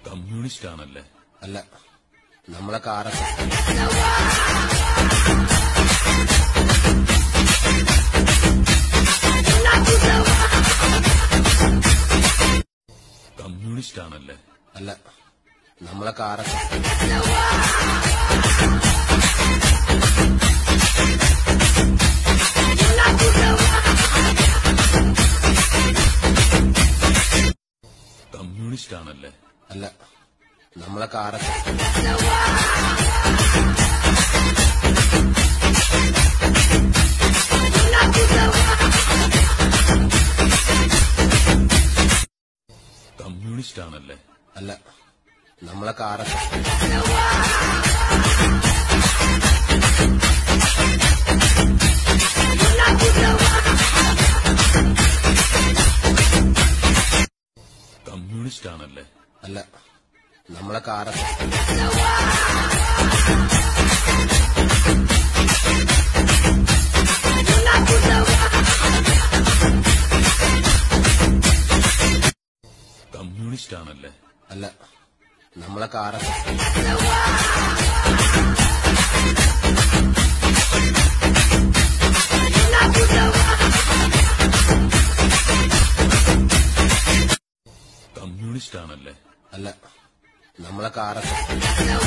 communist ആണല്ലേ അല്ല നമ്മളൊക്കെ ആർ എസ് എസ് കമ്മ്യൂണിസ്റ്റ് ആണല്ലേ അല്ല നമ്മളൊക്കെ ആർ എസ് എസ് കമ്മ്യൂണിസ്റ്റ് ആണല്ലേ അല്ല നമ്മളൊക്കെ ആർ എസ് എസ് കമ്മ്യൂണിസ്റ്റ് ആണല്ലേ അല്ല നമ്മളൊക്കെ ആർ എസ് എസ് കമ്മ്യൂണിസ്റ്റ് ആണല്ലേ അല്ല നമ്മളൊക്കെ ആർ എസ് എസ് കമ്മ്യൂണിസ്റ്റ് ആണല്ലേ അല്ല നമ്മളൊക്കെ ആർ എസ് എസ് കമ്മ്യൂണിസ്റ്റ് ആണല്ലേ അല്ല നമ്മളൊക്കെ ആർ എസ് എസ്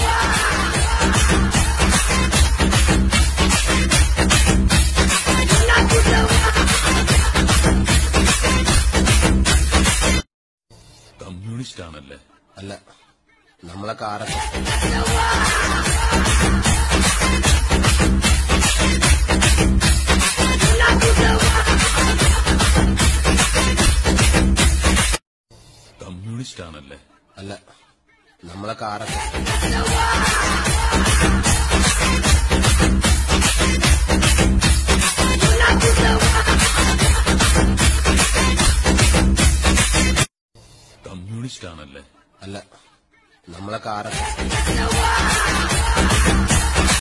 കമ്മ്യൂണിസ്റ്റ് ആണല്ലേ അല്ല നമ്മളൊക്കെ ആർ എസ് എസ് കമ്മ്യൂണിസ്റ്റ് ആണല്ലേ അല്ല നമ്മളൊക്കെ ആർ എസ് എസ് കമ്മ്യൂണിസ്റ്റ് ആണല്ലേ അല്ല നമ്മളൊക്കെ ആർ എസ് എസ്